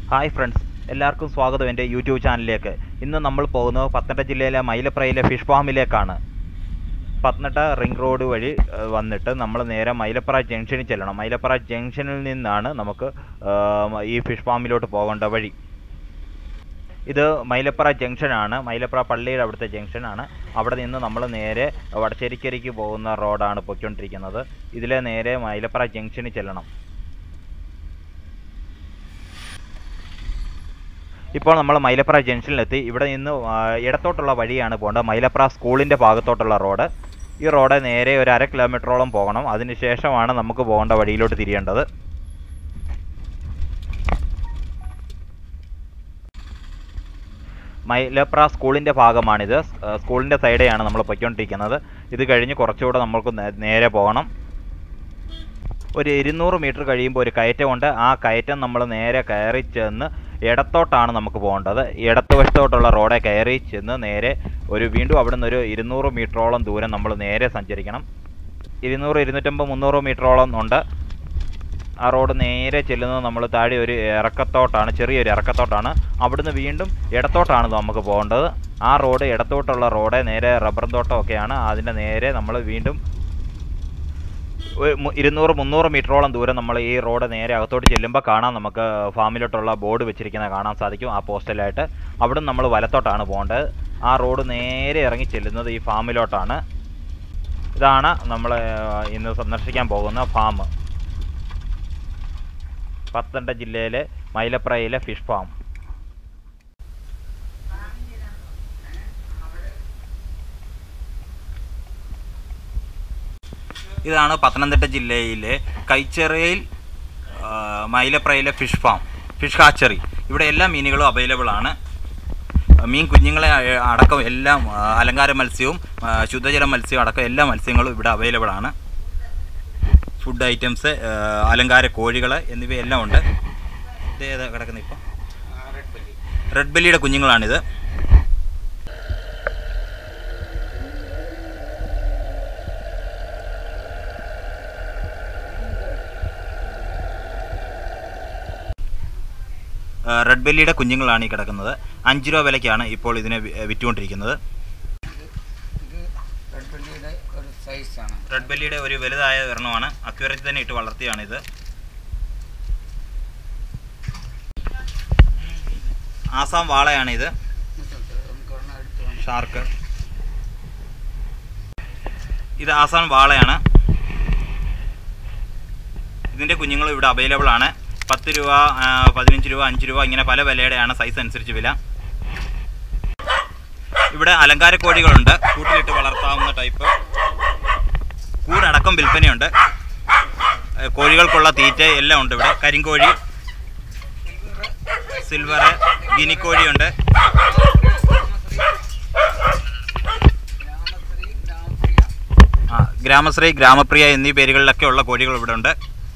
Hi friends എല്ലാവർക്കും സ്വാഗതം എൻ്റെ യൂട്യൂബ് ചാനലിലേക്ക് ഇന്ന് നമ്മൾ പോകുന്നത് പത്തനംതിട്ട ജില്ലയിലെ മൈലപ്രയിലെ ഫിഷ് ഫാമിലേക്കാണ് പത്തനംതിട്ട റിംഗ് റോഡ് വഴി ഏഹ്, വന്നിട്ട് നമ്മൾ നേരെ മൈലപ്ര ജംഗ്ഷനിൽ ചെല്ലണം മൈലപ്ര ജംഗ്ഷനിൽ നിന്നാണ് നമുക്ക് ഏഹ്, ഈ ഫിഷ് ഫാമിലോട്ട് പോകേണ്ട വഴി ഇത് മൈലപ്ര ജംഗ്ഷനാണ് മൈലപ്ര പള്ളിയുടെ അവിടുത്തെ ജംഗ്ഷനാണ് അവിടെ നിന്ന് നമ്മൾ നേരെ വടശ്ശേരിക്കരിക്ക് പോകുന്ന റോഡാണ് പൊയ്ക്കൊണ്ടിരിക്കുന്നത് ഇതിലെ നേരെ മൈലപ്ര ജംഗ്ഷനിൽ ചെല്ലണം ഇപ്പോൾ നമ്മൾ മൈലപ്ര ജംഗ്ഷനിലെത്തി ഇവിടെ നിന്ന് ആ, ഇടത്തോട്ടുള്ള വഴിയാണ് പോകേണ്ടത് മൈലപ്ര സ്കൂളിൻ്റെ ഭാഗത്തോട്ടുള്ള റോഡ് ഈ റോഡ് നേരെ ഒരു അര കിലോമീറ്ററോളം പോകണം അതിനുശേഷമാണ് നമുക്ക് പോകേണ്ട വഴിയിലോട്ട് തിരിയേണ്ടത് മൈലപ്ര സ്കൂളിൻ്റെ ഭാഗമാണിത് സ്- ആ, സ്കൂളിൻ്റെ സൈഡെയാണ് നമ്മൾ പൊയ്ക്കൊണ്ടിരിക്കുന്നത് ഇത് കഴിഞ്ഞ് കുറച്ചുകൂടെ നമ്മൾക്ക് നേ- നേരെ പോകണം ഒരു ഇരുന്നൂറ് മീറ്റർ കഴിയുമ്പോൾ ഒരു കയറ്റമുണ്ട് ആ കയറ്റം നമ്മൾ നേരെ കയറി ചെന്ന് ഇടത്തോട്ടാണ് നമുക്ക് പോകേണ്ടത് ഇടത്ത് വശത്തോട്ടുള്ള റോഡെ കയറി ചെന്ന് നേരെ ഒരു വീണ്ടും അവിടെ നിന്ന് ഒരു ഇരുന്നൂറ് മീറ്ററോളം ദൂരം നമ്മൾ നേരെ സഞ്ചരിക്കണം ഇരുന്നൂറ് ഇരുന്നൂറ്റമ്പത് മുന്നൂറ് മീറ്ററോളം ഉണ്ട് ആ റോഡ് നേരെ ചെല്ലുന്നത് നമ്മൾ താഴെ ഒരു ഇറക്കത്തോട്ടാണ് ചെറിയൊരു ഇറക്കത്തോട്ടാണ് അവിടുന്ന് വീണ്ടും ഇടത്തോട്ടാണ് നമുക്ക് പോകേണ്ടത് ആ റോഡ് ഇടത്തോട്ടുള്ള റോഡ് നേരെ റബ്ബർ തോട്ടമൊക്കെയാണ് അതിൻ്റെ നേരെ നമ്മൾ വീണ്ടും ഒരു മു- ഇരുന്നൂറ് മുന്നൂറ് മീറ്ററോളം ദൂരം നമ്മൾ ഈ റോഡ് നേരെ അകത്തോട്ട് ചെല്ലുമ്പോൾ കാണാം നമുക്ക് ഫാമിലോട്ടുള്ള ബോർഡ് വെച്ചിരിക്കുന്നത് കാണാൻ സാധിക്കും ആ പോസ്റ്റലായിട്ട് അവിടെ നമ്മൾ വലത്തോട്ടാണ് പോകേണ്ടത് ആ റോഡ് നേരെ ഇറങ്ങി ചെല്ലുന്നത് ഈ ഫാമിലോട്ടാണ് ഇതാണ് നമ്മൾ ഇന്ന് സന്ദർശിക്കാൻ പോകുന്ന ഫാം പത്തനംതിട്ട ജില്ലയിലെ മൈലപ്രയിലെ ഫിഷ് ഫാം ഇതാണ് പത്തനംതിട്ട ജില്ലയിലെ കൈച്ചെറയിൽ ആ, മൈലപ്രയിലെ ഫിഷ് ഫാം ഫിഷ് ഹാച്ചറി ഇവിടെ എല്ലാ മീനുകളും അവൈലബിൾ ആണ് മീൻ കുഞ്ഞുങ്ങളെ അ- അടക്കം എല്ലാം ആ, അലങ്കാര മത്സ്യവും ആ, ശുദ്ധജല മത്സ്യവും അടക്കം എല്ലാ മത്സ്യങ്ങളും ഇവിടെ അവൈലബിൾ ആണ് ഫുഡ് ഐറ്റംസ് ആ, അലങ്കാര കോഴികൾ എന്നിവയെല്ലാം ഉണ്ട് ഇത് ഏതാ കിടക്കുന്നത് ഇപ്പോൾ റെഡ് ബെല്ലിയുടെ കുഞ്ഞുങ്ങളാണിത് ആ, റെഡ് ബെല്ലിയുടെ കുഞ്ഞുങ്ങളാണ് ഈ കിടക്കുന്നത് അഞ്ച് രൂപ വിലയ്ക്കാണ് ഇപ്പോൾ ഇതിനെ വി- വിറ്റുകൊണ്ടിരിക്കുന്നത് ഇത് റെഡ് ബെല്ലിയുടെ ഒരു സൈസാണ് റെഡ് ബെല്ലിയുടെ ഒരു വലുതായ ഒരെണ്ണമാണ് അക്യൂറത്തിൽ തന്നെ ഇട്ട് വളർത്തിയാണ് ഇത് ആസാം വാളയാണ് ഇത് നമുക്ക് ഒരെണ്ണം എടുത്ത് വേണം. ഷാർക്ക് ഇത് ആസാം വാളയാണ് ഇതിൻ്റെ കുഞ്ഞുങ്ങൾ ഇവിടെ അവൈലബിൾ ആണ് പത്ത് രൂപ ആ, പതിനഞ്ച് രൂപ അഞ്ച് രൂപ ഇങ്ങനെ പല വിലയുടെയാണ് സൈസ് അനുസരിച്ച് വില ഇവിടെ അലങ്കാര കോഴികളുണ്ട് കൂട്ടിലിട്ട് വളർത്താവുന്ന ടൈപ്പ് കൂടടക്കം വിൽപ്പനയുണ്ട് ഏ, കോഴികൾക്കുള്ള തീറ്റ എല്ലാം ഉണ്ട് ഇവിടെ കരിങ്കോഴി സിൽവർ ഗിനിക്കോഴിയുണ്ട് ഗ്രാമശ്രീ ഗ്രാമപ്രിയ ആ, ഗ്രാമശ്രീ ഗ്രാമപ്രിയ എന്നീ പേരുകളിലൊക്കെ ഉള്ള കോഴികൾ ഇവിടെ ഉണ്ട്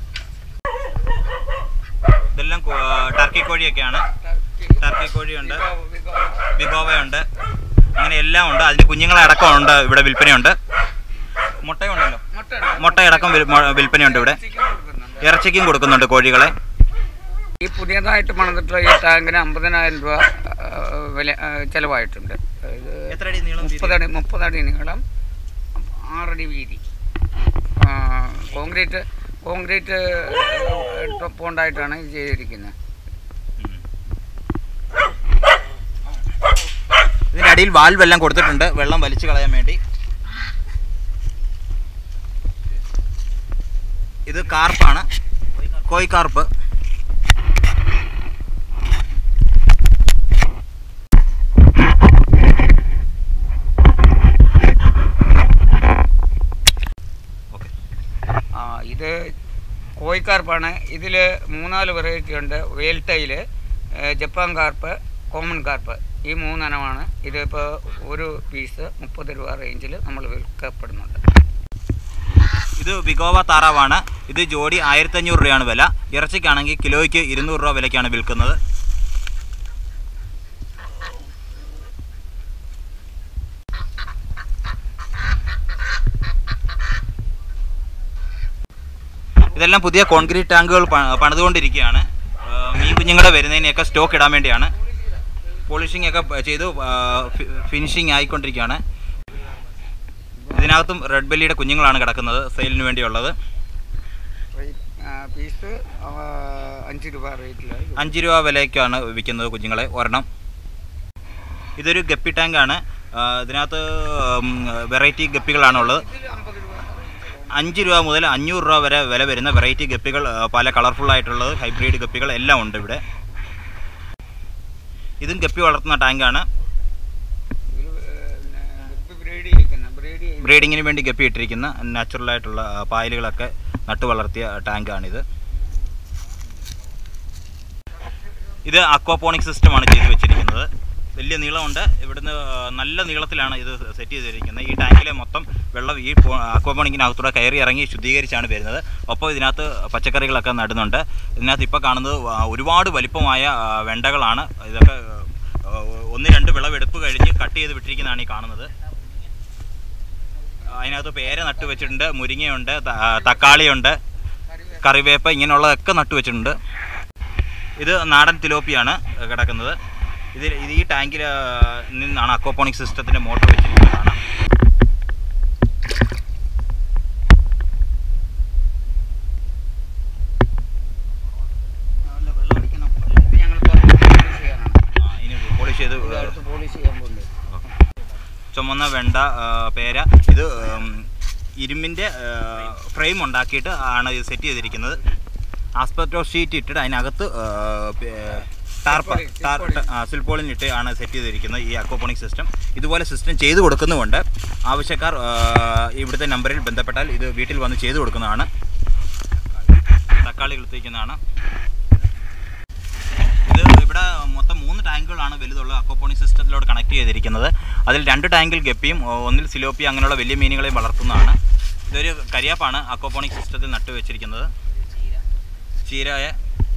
ഇതെല്ലാം കോ- ടർക്കി കോഴിയൊക്കെയാണ് ടർക്കി ടർക്കി കോഴിയുണ്ട് വിഗോ- വിഗോ. വിഗോവയുണ്ട് അങ്ങനെ എല്ലാം ഉണ്ട് അതിന് കുഞ്ഞുങ്ങളെ അടക്കം ഉണ്ട് ഇവിടെ വിൽപ്പനയുണ്ട് മുട്ടയുണ്ടല്ലോ മുട്ടയുണ്ട്. മുട്ടയടക്കം വിൽ- മൊ- വിൽപ്പനയുണ്ട് ഇവിടെ ഇറച്ചിക്കും കൊടുക്കുന്നുണ്ട്. ഇറച്ചിക്കും കൊടുക്കുന്നുണ്ട് കോഴികളെ ഈ പുതിയതായിട്ട് പണിതിട്ടുള്ള ഈ ടാങ്കിന് അമ്പതിനായിരം രൂപ ആ, വില ആ, ചെലവായിട്ടുണ്ട് ഇത് എത്ര അടി നീളം മുപ്പതടി മുപ്പതടി നീളം ആറടി വീതി ആ, കോൺക്രീറ്റ് കോൺക്രീറ്റ് ടൊപ്പോണ്ടായിട്ടാണ് ഇത് ചെയ്തിരിക്കുന്നത് ഇതിന്റെ അടിയിൽ വാൽവ് എല്ലാം കൊടുത്തിട്ടുണ്ട് വെള്ളം വലിച്ചു കളയാൻ വേണ്ടി ഇത് കാർപ്പാണ് കോയി കാർപ്പ് ഓക്കെ ആ, ഇത് കോഴിക്കാർപ്പാണ് ഇതിൽ മൂന്നാല് വെറൈറ്റി ഉണ്ട് വേൽട്ടയില് ജപ്പാൻ കാർപ്പ് കോമൺ കാർപ്പ് ഈ മൂന്നെണ്ണമാണ് ഇതിപ്പോൾ ഒരു പീസ് മുപ്പത് രൂപ റേഞ്ചിൽ നമ്മൾ വിൽക്കപ്പെടുന്നുണ്ട് ഇത് വിഗോവ താറാവാണ് ഇത് ജോഡി ആയിരത്തി അഞ്ഞൂറ് രൂപയാണ് വില ഇറച്ചിക്കാണെങ്കിൽ കിലോയ്ക്ക് ഇരുന്നൂറ് രൂപ വിലയ്ക്കാണ് വിൽക്കുന്നത് ഇതെല്ലാം പുതിയ കോൺക്രീറ്റ് ടാങ്കുകൾ പ- പണിതുകൊണ്ടിരിക്കുകയാണ് ആ, മീൻ കുഞ്ഞുങ്ങളുടെ വരുന്നതിനെയൊക്കെ സ്റ്റോക്ക് ഇടാൻ വേണ്ടിയാണ് പോളിഷിംഗ് ഒക്കെ പ- ചെയ്തു ഫിനിഷിംഗ് ആയിക്കൊണ്ടിരിക്കുകയാണ് ഇതിനകത്തും റെഡ് ബെല്ലിയുടെ കുഞ്ഞുങ്ങളാണ് കിടക്കുന്നത് സെയിലിന് വേണ്ടിയുള്ളത് പീസ് അഞ്ച് രൂപ റേറ്റിലായി അഞ്ച് രൂപ വിലയ്ക്കാണ് വിൽക്കുന്നത് കുഞ്ഞുങ്ങളെ ഒരെണ്ണം ഇതൊരു ഗപ്പി ടാങ്കാണ് ആ, ഇതിനകത്ത് വെറൈറ്റി ഗപ്പികളാണുള്ളത് അമ്പത് രൂപ അഞ്ച് രൂപ മുതൽ അഞ്ഞൂറ് രൂപ വരെ വില വരുന്ന വെറൈറ്റി ഗപ്പികൾ ആ, പല കളർഫുൾ ആയിട്ടുള്ളത് ഹൈബ്രിഡ് ഗപ്പികൾ എല്ലാം ഉണ്ട് ഇവിടെ ഇതും ഗപ്പി വളർത്തുന്ന ടാങ്കാണ് ഇതിൽ ബ്രീഡ് ചെയ്യിക്കുന്ന ബ്രീഡ് ചെയ്ത് ബ്രീഡിങ്ങിന് വേണ്ടി ഗപ്പി ഇട്ടിരിക്കുന്ന നാച്ചുറൽ ആയിട്ടുള്ള ആ, പായലുകളൊക്കെ നട്ടു വളർത്തിയ ടാങ്കാണിത് ഇത് അക്വാപോണിക് സിസ്റ്റമാണ് ചെയ്തു വെച്ചിരിക്കുന്നത് വലിയ നീളമുണ്ട് ഇവിടുന്ന് ആ, നല്ല നീളത്തിലാണ് ഇത് സെറ്റ് ചെയ്തിരിക്കുന്നത് ഈ ടാങ്കിലെ മൊത്തം വെള്ളം ഈ അക്വാപോണിക്കിനകത്തൂടെ കയറി ഇറങ്ങി ശുദ്ധീകരിച്ചാണ് വരുന്നത് ഒപ്പം ഇതിനകത്ത് പച്ചക്കറികളൊക്കെ നടുന്നുണ്ട് ഇതിനകത്ത് ഇപ്പോൾ കാണുന്നത് ആ, ഒരുപാട് വലിപ്പമായ ആ, വെണ്ടകളാണ് ഇതൊക്കെ ആ, ഒന്ന് രണ്ട് വിളവെടുപ്പ് കഴിഞ്ഞ് കട്ട് ചെയ്ത് വിട്ടിരിക്കുന്നതാണ് ഈ കാണുന്നത് അതിനകത്ത് പേര നട്ടു വെച്ചിട്ടുണ്ട് മുരിങ്ങയുണ്ട് ത- ആ, തക്കാളിയുണ്ട് കറിവേപ്പ് ഇങ്ങനെയുള്ളതൊക്കെ നട്ടു വെച്ചിട്ടുണ്ട് ഇത് നാടൻ തിലോപ്പിയാണ് കിടക്കുന്നത് ഇതിൽ ഇത് ഈ ടാങ്കിൽ നിന്നാണ് അക്വാപോണിക് സിസ്റ്റത്തിൻ്റെ മോട്ടർ വെച്ചിരിക്കുന്നതാണ് നല്ല വെള്ളം അടിക്കണം ഇത് ഞങ്ങൾ പോളിഷ് ചെയ്യാനാണ് ആ, ഇനി പോളിഷ് ചെയ്ത് ഇത് അടുത്ത് പോളിഷ് ചെയ്യാൻ പോകുന്നത് ചുമന്ന വെണ്ട ആ, പേര ഇത് ഉം, ഇരുമ്പിൻ്റെ ഫ്രെയിം ഉണ്ടാക്കിയിട്ട് ആണ് ഇത് സെറ്റ് ചെയ്തിരിക്കുന്നത് ആസ്പെക്ടോ ഷീറ്റ് ഇട്ടിട്ട് അതിനകത്ത് ആ, പേ- ടാർപ്പ സിൽപോളിൻ, ടാർ സിൽപോളിൻ. ആ, സിൽപോളിൻ ഇട്ട് ആണ് സെറ്റ് ചെയ്തിരിക്കുന്നത് ഈ അക്വപോണിക് സിസ്റ്റം ഇതുപോലെ സിസ്റ്റം ചെയ്തു കൊടുക്കുന്നുമുണ്ട് ആവശ്യക്കാർ ആ, ഇവിടുത്തെ നമ്പറിൽ ബന്ധപ്പെട്ടാൽ ഇത് വീട്ടിൽ വന്ന് ചെയ്തു കൊടുക്കുന്നതാണ് തക്കാളി എടുത്തിരിക്കുന്നതാണ് ഇത് ഇവിടെ മൊത്തം മൂന്ന് ടാങ്കുകളാണ് വലുതുള്ള അക്വപോണിക് സിസ്റ്റത്തിലോട് കണക്ട് ചെയ്തിരിക്കുന്നത് അതിൽ രണ്ട് ടാങ്കിൽ ഗപ്പിയും ഒ- ഒന്നിൽ സിലോപ്പി അങ്ങനെയുള്ള വലിയ മീനുകളെയും വളർത്തുന്നതാണ് ഇതൊരു കരിയാപ്പാണ് അക്വപോണിക് സിസ്റ്റത്തിൽ നട്ടു വെച്ചിരിക്കുന്നത് ചീരായ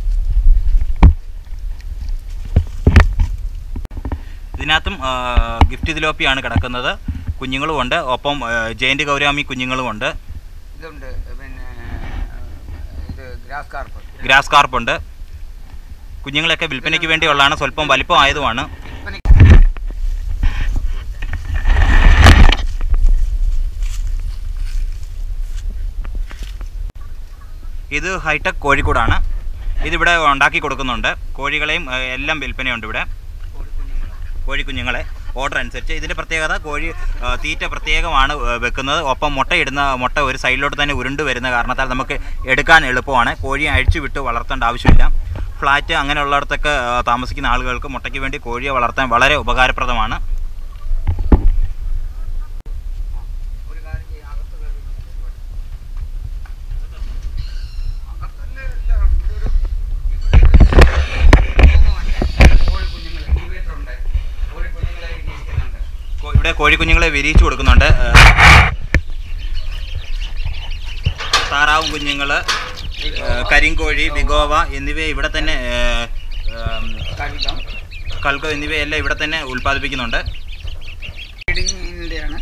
ഇതിനകത്തും ആ, ഗിഫ്റ്റ് തിലോപ്പിയാണ് കിടക്കുന്നത് കുഞ്ഞുങ്ങളുമുണ്ട് ഒപ്പം ആ, ജയന്റ് ഗൗരാമി കുഞ്ഞുങ്ങളുമുണ്ട് ഇതുണ്ട് പിന്നെ ഇത് ഗ്രാസ് കാർപ്പ് ഗ്രാസ് കാർപ്പുണ്ട് കുഞ്ഞുങ്ങളെയൊക്കെ വിൽപ്പനയ്ക്ക് വേണ്ടിയുള്ളതാണ് സ്വല്പം വലിപ്പം ആയതുമാണ് ഇത് ഹൈടെക് കോഴിക്കോടാണ് ഇതിവിടെ ഉണ്ടാക്കി കൊടുക്കുന്നുണ്ട് കോഴികളെയും ഏ, എല്ലാം വിൽപ്പനയുണ്ട് ഇവിടെ കോഴിക്കുഞ്ഞുങ്ങളെ ഓർഡർ അനുസരിച്ച് ഇതിൻ്റെ പ്രത്യേകത കോഴി ആ, തീറ്റ പ്രത്യേകമാണ് ഏ, വെക്കുന്നത് ഒപ്പം മുട്ടയിടുന്ന മുട്ട ഒരു സൈഡിലോട്ട് തന്നെ ഉരുണ്ട് വരുന്ന കാരണത്താൽ നമുക്ക് എടുക്കാൻ എളുപ്പമാണ് കോഴിയെ അഴിച്ചു വിട്ട് വളർത്തേണ്ട ആവശ്യമില്ല ഫ്ലാറ്റ് അങ്ങനെയുള്ളിടത്തൊക്കെ ആ, താമസിക്കുന്ന ആളുകൾക്ക് മുട്ടയ്ക്ക് വേണ്ടി കോഴിയെ വളർത്താൻ വളരെ ഉപകാരപ്രദമാണ് ഒരു കാര്യം ചെയ്യാം അകത്ത് കയറി അകത്തല്ലേ എല്ലാം ഇതൊരു കോഴിക്കുഞ്ഞുങ്ങൾ ഇൻക്യുബേറ്റർ ഉണ്ട് കോഴിക്കുഞ്ഞുങ്ങളെ ഇരിക്കുന്നുണ്ട് കോ- ഇവിടെ കോഴിക്കുഞ്ഞുങ്ങളെ വിരിയിച്ചു കൊടുക്കുന്നുണ്ട് ഏ, താറാവും കുഞ്ഞുങ്ങൾ കരിങ്കോഴി ബിഗോവ എന്നിവയെ ഇവിടെ തന്നെ ഏ, ഏം, കരികം കൽക്ക എന്നിവയെല്ലാം ഇവിടെ തന്നെ ഉൽപ്പാദിപ്പിക്കുന്നുണ്ട് ബ്രീഡിങ്ങിൻ്റെയാണ്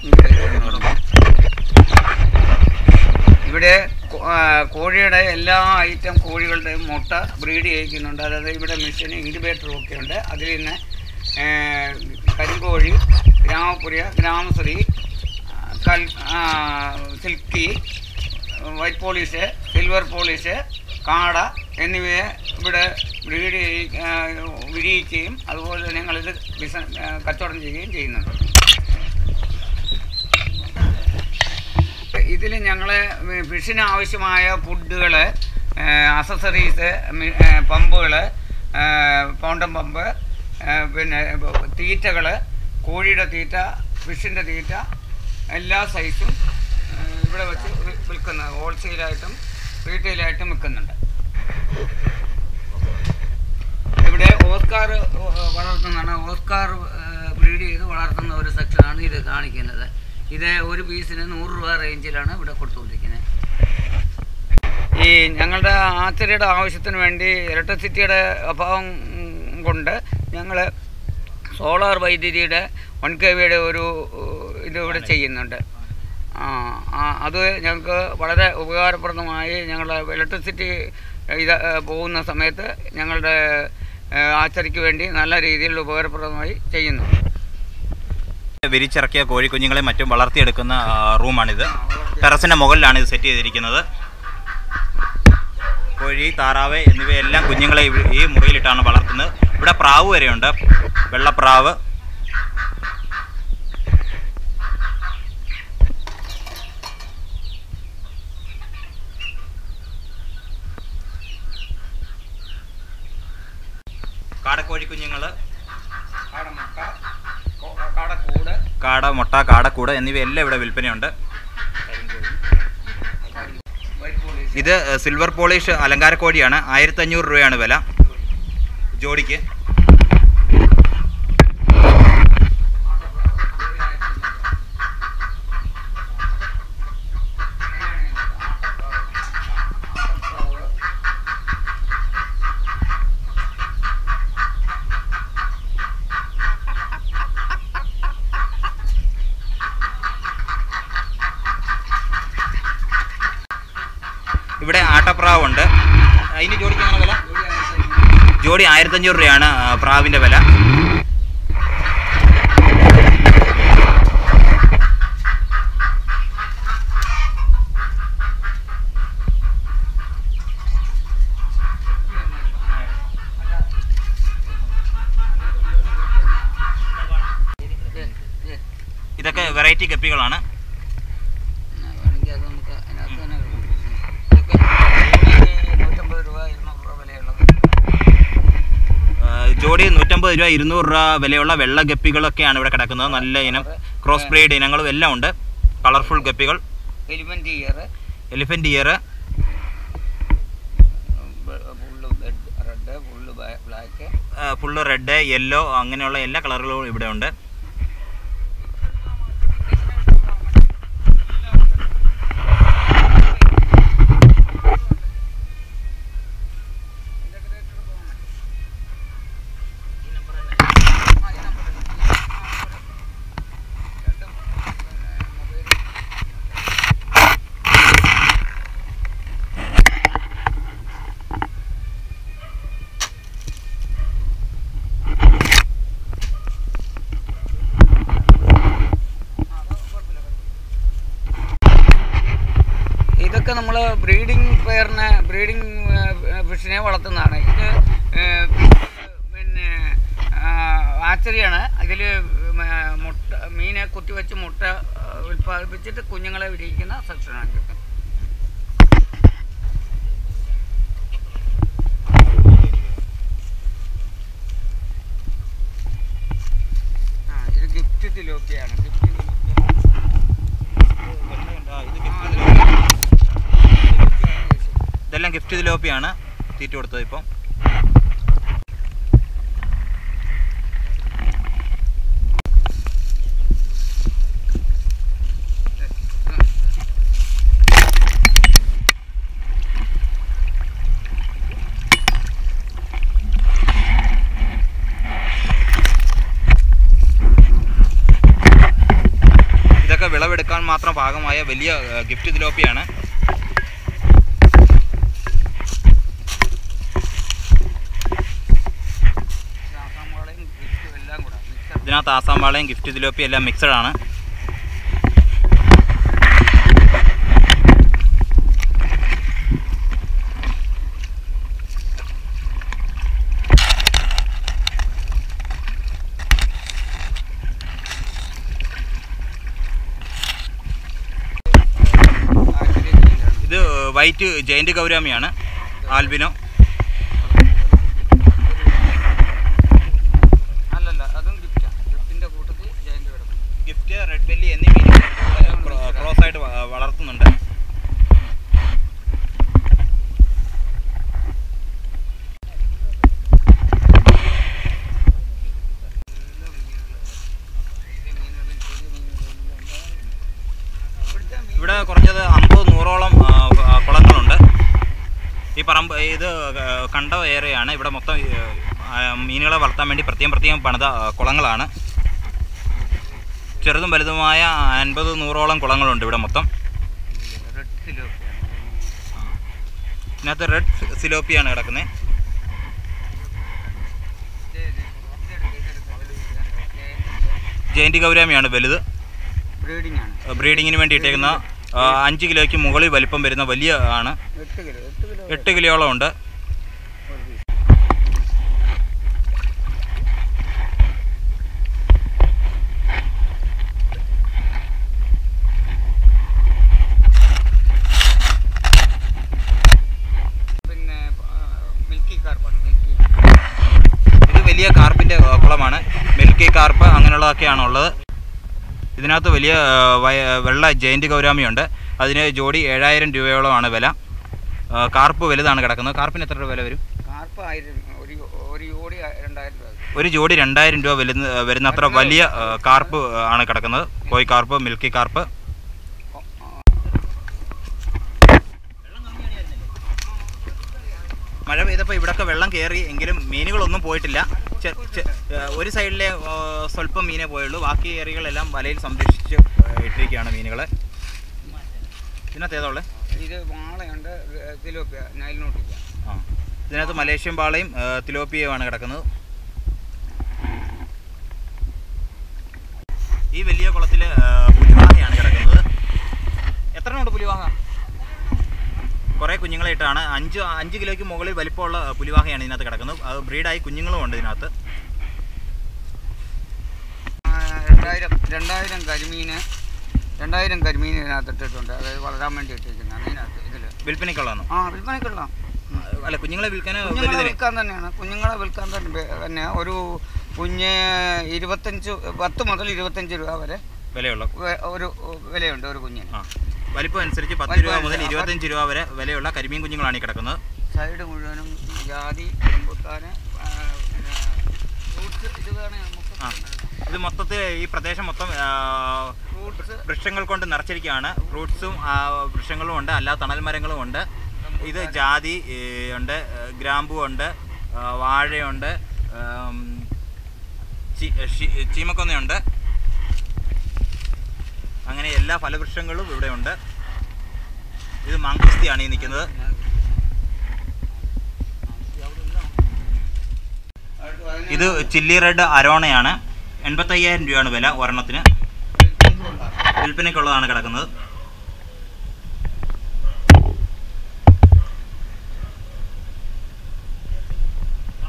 ഇവിടെ കോ- ആ, കോഴിയുടെ എല്ലാ ഐറ്റം കോഴികളുടെയും മുട്ട ബ്രീഡ് ചെയ്യിക്കുന്നുണ്ട് അതായത് ഇവിടെ മെഷീൻ ഇൻക്യുബേറ്ററും ഒക്കെ ഉണ്ട് അതിൽ നിന്ന് ഏ, കരിങ്കോഴി ഗ്രാമപുര ഗ്രാമശ്രീ ആ, കൽ ആ, silky white Polish silver Polish കാട എന്നിവയെ ഇവിടെ ബ്രീഡ് ചെയ്യി ആ, വിരിയിക്കുകയും അതുപോലെ ഞങ്ങളിത് ബിസിനസ് കച്ചവടം ചെയ്യുകയും ചെയ്യുന്നുണ്ട് ഇതിൽ ഞങ്ങൾ ഫിഷിന് ആവശ്യമായ ഫുഡുകൾ അസസറീസ് പമ്പുകൾ പൗണ്ടൻ പമ്പ് ഏ, പിന്നെ തീറ്റകൾ കോഴിയുടെ തീറ്റ ഫിഷിൻ്റെ തീറ്റ എല്ലാ സൈസും ഏ, ഇവിടെ വെച്ച് വി- വിൽക്കുന്നത് ഹോൾസെയിലായിട്ടും റീറ്റെയിലായിട്ടും വിൽക്കുന്നുണ്ട് ഇവിടെ ഓസ്കാർ ഏഹ്, വളർത്തുന്നതാണ് ഓസ്കാർ ഏഹ്, ബ്രീഡ് ചെയ്ത് വളർത്തുന്ന ഒരു സെക്ഷനാണ് ഇത് കാണിക്കുന്നത് ഇത് ഒരു പീസിന് നൂറ് രൂപ റേഞ്ചിലാണ് ഇവിടെ കൊടുത്തുകൊണ്ടിരിക്കുന്നത് ഈ ഞങ്ങളുടെ ആച്ചരിയുടെ ആവശ്യത്തിന് വേണ്ടി ഇലക്ട്രിസിറ്റിയുടെ അഭാവം ഉം, കൊണ്ട് ഞങ്ങൾ സോളാർ വൈദ്യുതിയുടെ വൺ കെ വിയുടെ ഒരു ഏഹ്, ഇത് ഇവിടെ ചെയ്യുന്നുണ്ട് ആ ആ, അത് ഞങ്ങൾക്ക് വളരെ ഉപകാരപ്രദമായി ഞങ്ങളുടെ ഇലക്ട്രിസിറ്റി ഇത് ഏ, പോകുന്ന സമയത്ത് ഞങ്ങളുടെ ഏ, ആച്ചറിക്ക് വേണ്ടി നല്ല രീതിയിൽ ഉപകാരപ്രദമായി ചെയ്യുന്നു വിരിച്ചിറക്കിയ കോഴിക്കുഞ്ഞുങ്ങളെ മറ്റും വളർത്തിയെടുക്കുന്ന ആ, റൂമാണിത് ടെറസിൻ്റെ മുകളിലാണ് ഇത് സെറ്റ് ചെയ്തിരിക്കുന്നത് കോഴി താറാവ് എന്നിവയെല്ലാം കുഞ്ഞുങ്ങളെ ഇവ- ഈ മുറിയിലിട്ടാണ് വളർത്തുന്നത് ഇവിടെ പ്രാവ് വരെയുണ്ട് വെള്ളപ്രാവ് കാടക്കോഴി കുഞ്ഞുങ്ങൾ കാടമുട്ട കോ- കാടക്കൂട് കാട മുട്ട കാടക്കൂട് എന്നിവയെല്ലാം ഇവിടെ വിൽപ്പനയുണ്ട് വൈറ്റ് പോളീസ് ഇത് സിൽവർ പോളിഷ് അലങ്കാര കോഴിയാണ് ആയിരത്തി അഞ്ഞൂറ് രൂപയാണ് വില ജോഡിക്ക് ഇവിടെ ആട്ടപ്രാവുണ്ട് അതിന് ജോഡിക്ക് എങ്ങനെ വില ജോഡി ആയിരത്തഞ്ഞൂറ് രൂപയാണ് ആ, പ്രാവിൻ്റെ വില ഇതൊക്കെ വെറൈറ്റി ഗപ്പികളാണ് വേണമെങ്കിൽ അത് നമുക്ക് അതിനകത്ത് തന്നെ ഇതൊക്കെ നൂറ്റമ്പത് രൂപ ഇരുന്നൂറ് രൂപ വിലയുള്ളത് ആ, ജോഡി നൂറ്റമ്പത് രൂപ ഇരുന്നൂറ് രൂപ വിലയുള്ള വെള്ള ഗപ്പികളൊക്കെയാണ് ഇവിടെ കിടക്കുന്നത് നല്ല ഇനം ക്രോസ് ബ്രീഡ് ഇനങ്ങളും എല്ലാം ഉണ്ട് കളർഫുൾ ഗപ്പികൾ element ear elephant ear full red full black full red yellow അങ്ങനെയുള്ള എല്ലാ കളറുകളും ഇവിടെ ഉണ്ട് ഇതൊക്കെ നമ്മൾ ബ്രീഡിംഗ് പെയറിനെ ബ്രീഡിംഗ് ഫിഷിനെ വളർത്തുന്നതാണ് ഇത് ഏഹ്, പിന്നെ ആച്ചറിയാണ് ഇതിൽ മുട്ട മീനെ കുത്തിവെച്ച് മുട്ട ആ, ഉൽപ്പാദിപ്പിച്ചിട്ട് കുഞ്ഞുങ്ങളെ വിരിയിക്കുന്ന സെക്ഷനാണ് ഇതൊക്കെ ആ ഇത് ഗിഫ്റ്റ് തിലോപ്പിയാണ് ഗിഫ്റ്റ് ഇതെല്ലാം ഗിഫ്റ്റ് തിലോപ്പിയാണ് തീറ്റ കൊടുത്തത് ഇപ്പം ഇതൊക്കെ വിളവെടുക്കാൻ മാത്രം പാകമായ വലിയ ഏഹ്, ഗിഫ്റ്റ് തിലോപ്പിയാണ് ആസാമുകളെയും ഗിഫ്റ്റും എല്ലാം കൂടെ മിക്സർ ഇതിനകത്ത് ആസാം വാളയും ഗിഫ്റ്റ് തിലോപ്പി എല്ലാം മിക്സഡ് ആണ് ഇത് വൈറ്റ് ജയന്റ് ഗൗരാമിയാണ് ആൽബിനോ അല്ലല്ല അതും ഗിഫ്റ്റാണ് ഗിഫ്റ്റിന്റെ കൂട്ടത്തിൽ ജയന്റ് കിടക്കും ഗിഫ്റ്റ് റെഡ് ബെല്ലി എന്നീ മീനുകൾ ക്രോസ് ആയിട്ട് വ- വളർത്തുന്നുണ്ട് ഇവിടെ കുറഞ്ഞത് അമ്പത് നൂറോളം ആ, ആ, കുളങ്ങളുണ്ട് ഈ പറമ്പ് ഇത് ആ, കണ്ട ഏരിയയാണ് ഇവിടെ മൊത്തം ഈ, ആ, മീനുകളെ വളർത്താൻ വേണ്ടി പ്രത്യേകം പ്രത്യേകം പണിത ആ, കുളങ്ങളാണ് ചെറുതും വലുതുമായ അൻപത് നൂറോളം കുളങ്ങളുണ്ട് ഇവിടെ മൊത്തം റെഡ് സിലോപ്പിയാണ് ഇതിനകത്ത് റെഡ് സിലോപ്പിയാണ് കിടക്കുന്നത് ജയന്തി ഗൗരാമിയാണ് വലുത് ബ്രീഡിംഗ് ആണ് ബ്രീഡിങ്ങിന് വേണ്ടി ഇട്ടേക്കുന്ന ആ, അഞ്ച് കിലോയ്ക്ക് മുകളിൽ വലിപ്പം വരുന്ന വലിയ ആണ് എട്ട് കിലോ എട്ട് കിലോ എട്ട് കിലോയോളം ഉണ്ട് ഒരു piece. പിന്നെ മിൽക്കി കാർപ്പാണ് മിൽക്കി ഇത് വലിയ കാർപ്പിൻ്റെ കുളമാണ് മിൽക്കി കാർപ്പ് അങ്ങനെയുള്ളതൊക്കെയാണ് ഉള്ളത് ഇതിനകത്ത് വലിയ ആ, വയ- വെള്ള ജയന്റ് ഗൗരാമിയുണ്ട് അതിന് ജോഡി ഏഴായിരം രൂപയോളമാണ് വില ആ, കാർപ്പ് വലുതാണ് കിടക്കുന്നത് കാർപ്പിന് എത്ര രൂപ വില വരും കാർപ്പ് ആയിരം ഒരു ഒരു ജോഡി രണ്ടായിരം രൂപ ഒരു ജോഡി രണ്ടായിരം രൂപ വരുന്ന വരുന്ന അത്ര വലിയ ആ, കാർപ്പ് ആണ് കിടക്കുന്നത് കോയി കാർപ്പ് മിൽക്കി കാർപ്പ് മഴ പെയ്തപ്പോൾ ഇവിടൊക്കെ വെള്ളം കയറി എങ്കിലും മീനുകളൊന്നും പോയിട്ടില്ല ചെ- ചെ- ആ, ഒരു സൈഡിലെ ആ, സ്വല്പം മീനേ പോയുള്ളൂ ബാക്കി ഏറികളെല്ലാം വലയിൽ സംരക്ഷിച്ച് ആ, ഇട്ടിരിക്കുകയാണ് മീനുകളെ ഇതിനകത്ത് ഏതാ ഉള്ളത് ഇത് വാളയുണ്ട് തിലോപ്പിയ നൈൽ നോട്ടിക്ക ആ ഇതിനകത്ത് മലേഷ്യൻ പാളയും ആ, തിലോപ്പിയുമാണ് കിടക്കുന്നത് ഈ വലിയ കുളത്തിൽ പുലിവാഹയാണ് കിടക്കുന്നത് എത്ര ഉണ്ട് പുലിവാഹ കുറേ കുഞ്ഞുങ്ങളെ ഇട്ടാണ് അഞ്ച് അഞ്ച് കിലോയ്ക്ക് മുകളിൽ വലിപ്പമുള്ള ആ, പുലിവാഹയാണ് ഇതിനകത്ത് കിടക്കുന്നത് അത് ബ്രീഡായി കുഞ്ഞുങ്ങളും ഉണ്ട് ഇതിനകത്ത് രണ്ടായിരം രണ്ടായിരം കരിമീന് രണ്ടായിരം കരിമീൻ ഇതിനകത്ത് ഇട്ടിട്ടുണ്ട് അതായത് വളരാൻ വേണ്ടി ഇട്ടിരിക്കുന്നതാണ് ഇതിനകത്ത് ഇതിൽ വിൽപ്പനയ്ക്കുള്ളതാണ് ആ വിൽപ്പനയ്ക്കുള്ള അല്ല കുഞ്ഞുങ്ങളെ വിൽക്കാൻ കുഞ്ഞുങ്ങളെ വലുതിന് വിൽക്കാൻ തന്നെയാണ് കുഞ്ഞുങ്ങളെ വിൽക്കാൻ തന്നെ ബെ- തന്നെ ഒരു കുഞ്ഞ് ഇരുപത്തഞ്ച് പത്ത് മുതൽ ഇരുപത്തഞ്ച് രൂപ വരെ വിലയുള്ള വെ- ഒരു വിലയുണ്ട് ഒരു കുഞ്ഞിന് ആ വലിപ്പം അനുസരിച്ച് പത്ത് വലിപ്പം രൂപ മുതൽ അനുസരിച്ച് ഇരുപത്തഞ്ച് രൂപ വരെ വിലയുള്ള കരിമീൻ കുഞ്ഞുങ്ങളാണ് ഈ കിടക്കുന്നത് സൈഡ് മുഴുവനും ജാതി റംബുട്ടാന് ഫ്രൂട്ട്സ് ഇത് വേണേ ആ. നമുക്ക് ഇത് മൊത്തത്തിൽ ഈ പ്രദേശം മൊത്തം ആ, ഫ്രൂട്ട്സ് വൃക്ഷങ്ങൾ കൊണ്ട് നിറച്ചിരിക്കുകയാണ് ഫ്രൂട്ട്സും ആ, വൃക്ഷങ്ങളും ഉണ്ട് അല്ലാതെ തണൽ മരങ്ങളും ഉണ്ട് ഇത് ജാതി ഏ, ഉണ്ട് ഏ, ഗ്രാമ്പു ഉണ്ട് ആ, വാഴയുണ്ട് ആം, ചി- ഷി- ചീമക്കൊന്നയുണ്ട് അങ്ങനെ എല്ലാ ഫലവൃക്ഷങ്ങളും ഇവിടെ ഉണ്ട് ഇത് മാങ്കുസ്തിയാണ് ഈ നിൽക്കുന്നത് ഇത് ചില്ലി റെഡ് അരോണയാണ് എൺപത്തയ്യായിരം രൂപയാണ് വില ഒരെണ്ണത്തിന് വിൽപ്പനയ്ക്കുള്ളതാണ് കിടക്കുന്നത്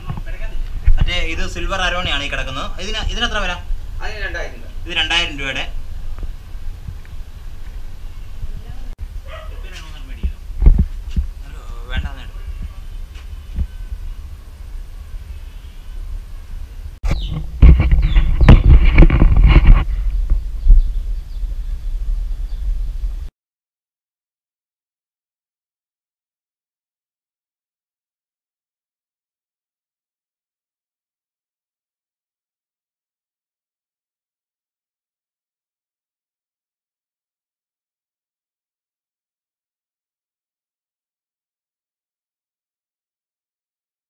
മറ്റേ ഇത് സിൽവർ അരോണയാണ് ഈ കിടക്കുന്നത് ഇതിന് ഇതിനെത്ര വില അതിന് രണ്ടായിരം രൂപ ഇത് രണ്ടായിരം രൂപയുടെ